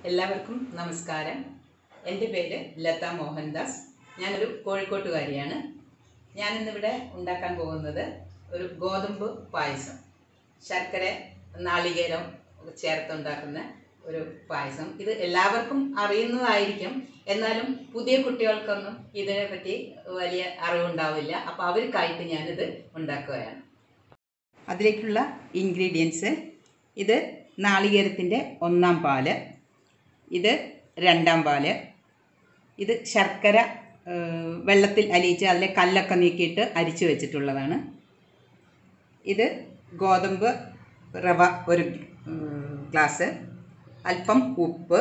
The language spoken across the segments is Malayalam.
എല്ലാവർക്കും നമസ്കാരം എൻ്റെ പേര് ലത മോഹൻദാസ് ഞാനൊരു കോഴിക്കോട്ടുകാരിയാണ് ഞാനിന്നിവിടെ ഉണ്ടാക്കാൻ പോകുന്നത് ഒരു ഗോതമ്പ് പായസം ശർക്കര നാളികേരം ചേർത്തുണ്ടാക്കുന്ന ഒരു പായസം ഇത് എല്ലാവർക്കും അറിയുന്നതായിരിക്കും എന്നാലും പുതിയ കുട്ടികൾക്കൊന്നും ഇതിനെപ്പറ്റി വലിയ അറിവുണ്ടാവില്ല അപ്പോൾ അവർക്കായിട്ട് ഞാനിത് ഉണ്ടാക്കുകയാണ് അതിലേക്കുള്ള ഇൻഗ്രീഡിയൻസ് ഇത് നാളികേരത്തിൻ്റെ ഒന്നാം പാല് ഇത് രണ്ടാം പാല് ഇത് ശർക്കര ഏഹ്, വെള്ളത്തിൽ അലിയിച്ച് അതിലെ കല്ലൊക്കെ നീക്കിയിട്ട് അരിച്ചു വെച്ചിട്ടുള്ളതാണ് ഇത് ഗോതമ്പ് റവ ഒരു ഉം, ഗ്ലാസ് അല്പം ഉപ്പ്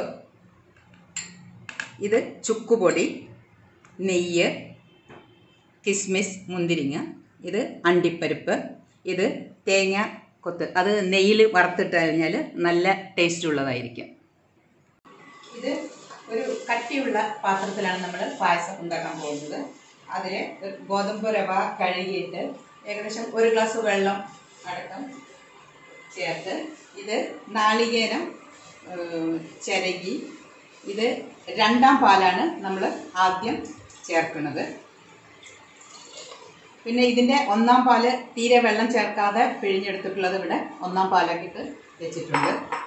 ഇത് ചുക്കുപൊടി നെയ്യ് കിസ്മിസ് മുന്തിരിങ്ങ ഇത് അണ്ടിപ്പരിപ്പ് ഇത് തേങ്ങ കൊത്ത് അത് നെയ്യിൽ വറുത്തിട്ട് കഴിഞ്ഞാൽ നല്ല ടേസ്റ്റ് ഉള്ളതായിരിക്കും ഇത് ഒരു കട്ടിയുള്ള പാത്രത്തിലാണ് നമ്മൾ പായസം ഉണ്ടാക്കാൻ പോകുന്നത് അതിൽ ഗോതമ്പ് റവ കഴുകിയിട്ട് ഏകദേശം ഒരു ഗ്ലാസ് വെള്ളം അടക്കം ചേർത്ത് ഇത് നാളികേരം ഏഹ്, ചിരകി ഇത് രണ്ടാം പാലാണ് നമ്മൾ ആദ്യം ചേർക്കുന്നത് പിന്നെ ഇതിൻ്റെ ഒന്നാം പാല് തീരെ വെള്ളം ചേർക്കാതെ പിഴിഞ്ഞെടുത്തിട്ടുള്ളത് ഇവിടെ ഒന്നാം പാലാക്കിയിട്ട് വെച്ചിട്ടുണ്ട്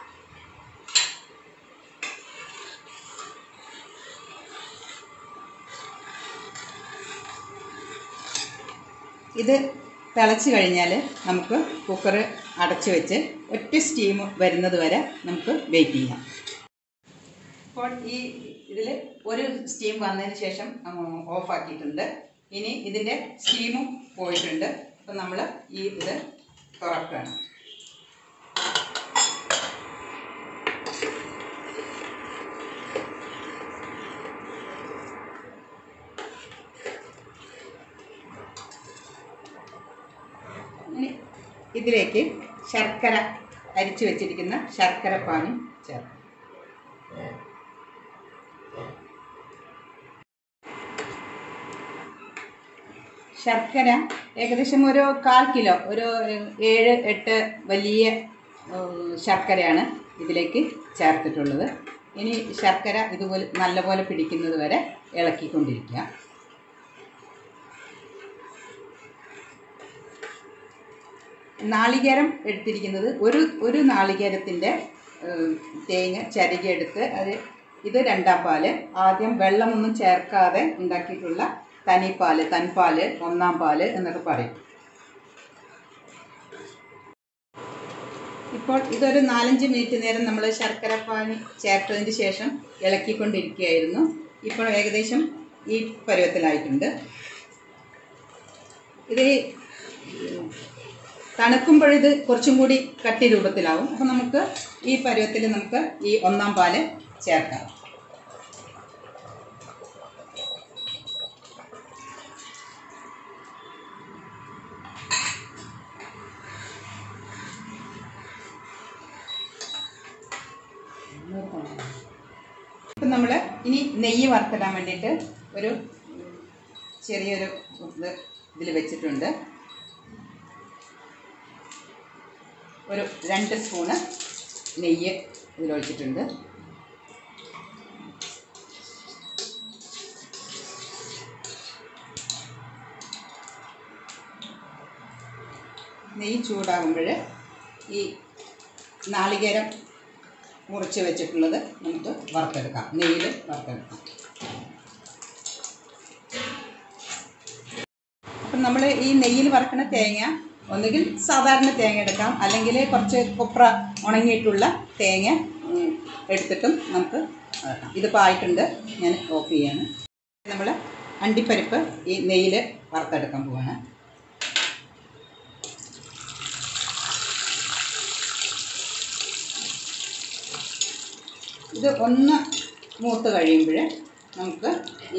ഇത് തിളച്ച് കഴിഞ്ഞാൽ നമുക്ക് കുക്കർ അടച്ച് വെച്ച് ഒറ്റ സ്റ്റീം വരുന്നത് വരെ നമുക്ക് വെയിറ്റ് ചെയ്യാം ഇപ്പോൾ ഈ ഇതിൽ ഒരു സ്റ്റീം വന്നതിന് ശേഷം ഓഫ് ആക്കിയിട്ടുണ്ട് ഇനി ഇതിൻ്റെ സ്റ്റീമും പോയിട്ടുണ്ട് അപ്പം നമ്മൾ ഈ ഇത് തുറക്കുകയാണ് ഇനി ഇതിലേക്ക് ശർക്കര അരിച്ചു വെച്ചിരിക്കുന്ന ശർക്കര പാനി ചേർക്കും ശർക്കര ഏകദേശം ഒരു കാൽ കിലോ ഒരു ഏഴ് എട്ട് വലിയ ഏഹ്, ശർക്കരയാണ് ഇതിലേക്ക് ചേർത്തിട്ടുള്ളത് ഇനി ശർക്കര ഇതുപോലെ നല്ലപോലെ പിടിക്കുന്നത് വരെ ഇളക്കിക്കൊണ്ടിരിക്കുക നാളികേരം എടുത്തിരിക്കുന്നത് ഒരു ഒരു നാളികേരത്തിൻ്റെ ഏഹ്, തേങ്ങ ചരുകിയെടുത്ത് അത് ഇത് രണ്ടാം പാല് ആദ്യം വെള്ളമൊന്നും ചേർക്കാതെ ഉണ്ടാക്കിയിട്ടുള്ള തനിപ്പാല് തൻപാല് ഒന്നാം പാല് എന്നൊക്കെ പറയും ഇപ്പോൾ ഇതൊരു നാലഞ്ച് മിനിറ്റ് നേരം നമ്മൾ ശർക്കര പാനി ചേർത്തതിന് ശേഷം ഇളക്കിക്കൊണ്ടിരിക്കുകയായിരുന്നു ഇപ്പോൾ ഏകദേശം ഈ പരുവത്തിലായിട്ടുണ്ട് ഇത് തണുക്കുമ്പോഴിത് കുറച്ചും കൂടി കട്ടി രൂപത്തിലാവും അപ്പം നമുക്ക് ഈ പരുവത്തിൽ നമുക്ക് ഈ ഒന്നാം പാല് ചേർക്കാം ഇപ്പം നമ്മൾ ഇനി നെയ്യ് വറുത്തിടാൻ വേണ്ടിയിട്ട് ഒരു ചെറിയൊരു ഇത് ഇതിൽ വെച്ചിട്ടുണ്ട് ഒരു രണ്ട് സ്പൂണ് നെയ്യ് ഇതിലൊഴിച്ചിട്ടുണ്ട് നെയ്യ് ചൂടാകുമ്പോൾ ഈ നാളികേരം മുറിച്ച് വെച്ചിട്ടുള്ളത് നമുക്ക് വറുത്തെടുക്കാം നെയ്യിൽ വറുത്തെടുക്കാം അപ്പം നമ്മൾ ഈ നെയ്യിൽ വറുക്കുന്ന തേങ്ങ ഒന്നുകിൽ സാധാരണ തേങ്ങ എടുക്കാം അല്ലെങ്കിൽ കുറച്ച് കൊപ്ര ഉണങ്ങിയിട്ടുള്ള തേങ്ങ ഉം, എടുത്തിട്ടും നമുക്ക് വറക്കാം ഇതിപ്പോൾ ആയിട്ടുണ്ട് ഞാൻ ഓഫ് ചെയ്യാണ് നമ്മൾ അണ്ടിപ്പരിപ്പ് ഈ നെയ്യിൽ വറുത്തെടുക്കാൻ പോവാണ് ഇത് ഒന്ന് മൂത്ത് കഴിയുമ്പോൾ നമുക്ക് ഈ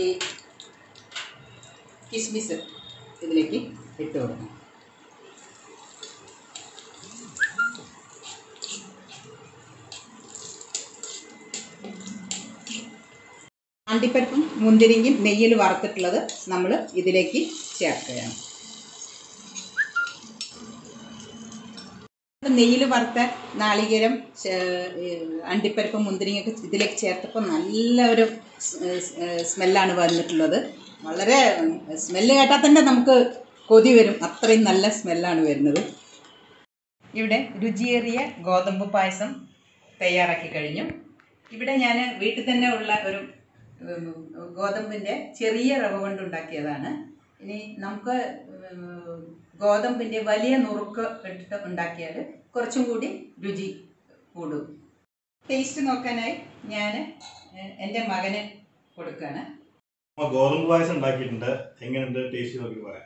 കിസ്മിസ് ഇതിലേക്ക് ഇട്ട് കൊടുക്കണം അണ്ടിപ്പരിപ്പും മുന്തിരിങ്ങയും നെയ്യിൽ വറുത്തിട്ടുള്ളത് നമ്മൾ ഇതിലേക്ക് ചേർക്കുകയാണ് നെയ്യിൽ വറുത്ത നാളികേരം ചേ- ഏഹ് അണ്ടിപ്പരിപ്പ് മുന്തിരിങ്ങയൊക്കെ ഇതിലേക്ക് ചേർത്തപ്പോൾ നല്ല ഒരു സ്മെല്ലാണ് വന്നിട്ടുള്ളത് വളരെ സ്മെല്ല് കേട്ടാൽ തന്നെ നമുക്ക് കൊതി വരും അത്രയും നല്ല സ്മെല്ലാണ് വരുന്നത് ഇവിടെ രുചിയേറിയ ഗോതമ്പ് പായസം തയ്യാറാക്കി കഴിഞ്ഞു ഇവിടെ ഞാൻ വീട്ടിൽ തന്നെ ഉള്ള ഒരു ഉം, ഗോതമ്പിൻ്റെ ചെറിയ റവ കൊണ്ടുണ്ടാക്കിയതാണ് ഇനി നമുക്ക് ഉം, ഗോതമ്പിൻ്റെ വലിയ നുറുക്ക് ഇട്ടിട്ട് ഉണ്ടാക്കിയാൽ കുറച്ചും കൂടി രുചി കൂടും ടേസ്റ്റ് നോക്കാനായി ഞാൻ എൻ്റെ മകന് കൊടുക്കുകയാണ് അമ്മ ഗോതമ്പ് പായസം ഉണ്ടാക്കിയിട്ടുണ്ട് എങ്ങനെയുണ്ട് ടേസ്റ്റ് നോക്കി പറയാം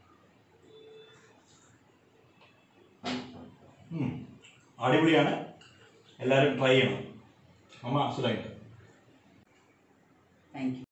ഉം. അടിപൊളിയാണ് എല്ലാവരും ട്രൈ ചെയ്യണം അമ്മ സുഖമായിട്ട് താങ്ക് യു